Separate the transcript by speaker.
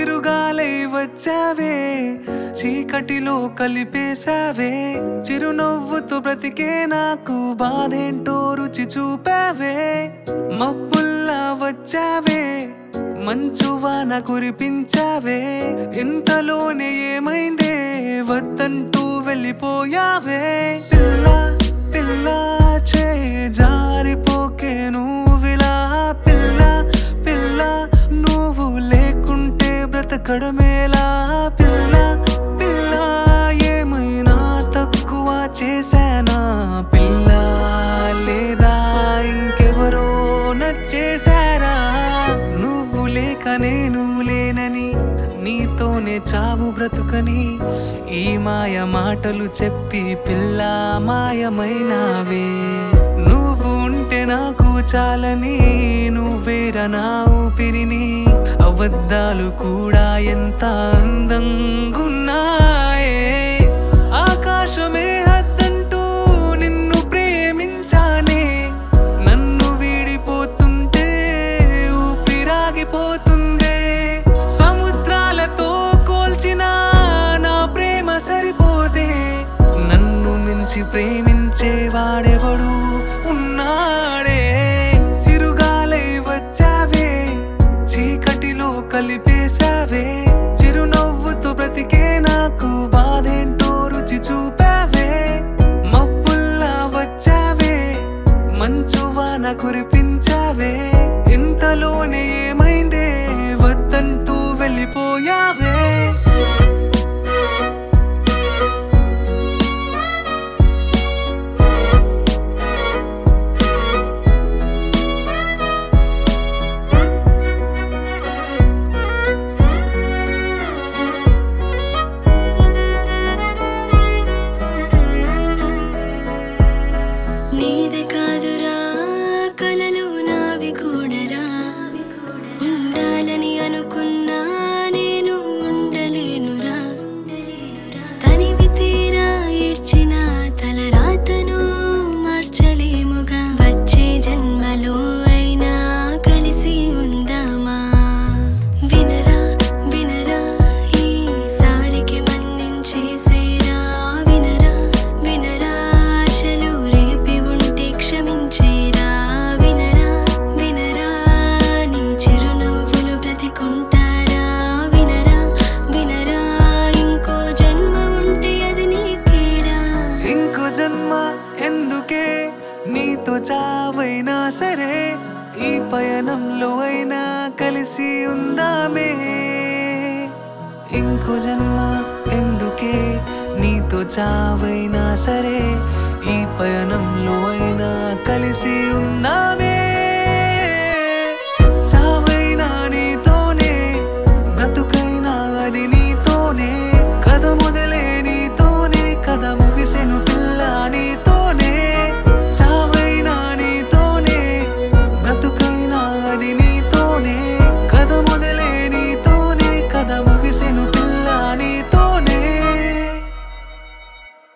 Speaker 1: చిరుగాలై వచ్చావే చీకటిలో కలిపేశావే చిరునవ్వుతో బ్రతికే నాకు బాధేంటో రుచి చూపావే మబ్బుల్లా వచ్చావే మంచువాన కురిపించావే ఇంతలోనే ఏమైందే వద్దంటూ వెళ్ళిపోయావే పిల్ల పిల్ల చే జారిపోకే నువ్విలా పిల్ల పిల్ల నువ్వు లేకుంటే బ్రతకడమేలా పిల్ల పిల్ల ఏమైనా తక్కువ చేశానా పిల్ల లేదా ఇంకెవరో నచ్చేశారా నువ్వు లేక నేను లేనని నీతోనే చావు బ్రతుకని ఈ మాయ మాటలు చెప్పి పిల్ల మాయమైనావే నువ్వు ఉంటే నాకు చాలని నువ్వేర నా ఊపిరిని అబద్ధాలు కూడా ఎంత అందంగున్నాయే ఆకాశమే హద్దంటూ నిన్ను ప్రేమించానే నన్ను వీడిపోతుంటే ఊపిరాగిపోతుందే సముద్రాలతో కోల్చిన నా ప్రేమ సరిపోదే నన్ను మించి ప్రేమించేవాడెవడు ఉన్నాడే చిరుగాలై వచ్చావే చీకటిలో కలిపేశావే చిరునవ్వుతో బ్రతికే నాకు బాధేంటో రుచి చూపావే మబ్బుల్లా వచ్చావే మంచువాన కురిపించావే ఇంతలోనే ఏమైందే వద్దంటూ వెళ్ళిపోయావే
Speaker 2: నీది కాదురా కలలు నావి కూడరా ఉండాలని అనుకున్నా నేను ఉండలేనురా తనివి తీరా ఏడ్చిన తలరాతను మార్చలేముగా వచ్చే జన్మలో అయినా కలిసి ఉందామా వినరా వినరా ఈసారికి మన్నించేసేరా వినరా వినరా ఆశలు రేపి ఉంటే క్షమించేరా వినరా వినరా నీ చిరునవ్వులు బ్రతికుంటారా వినరా వినరా ఇంకో జన్మ ఉంటే అది నీకేరా
Speaker 1: ఇంకో జన్మ ఎందుకే నీతో చావైనా సరే ఈ పయనంలో అయినా కలిసి ఉందామే ఇంకో జన్మ ఎందుకే నీతో చావైనా సరే ఈ పయనంలో అయినా కలిసి ఉందామే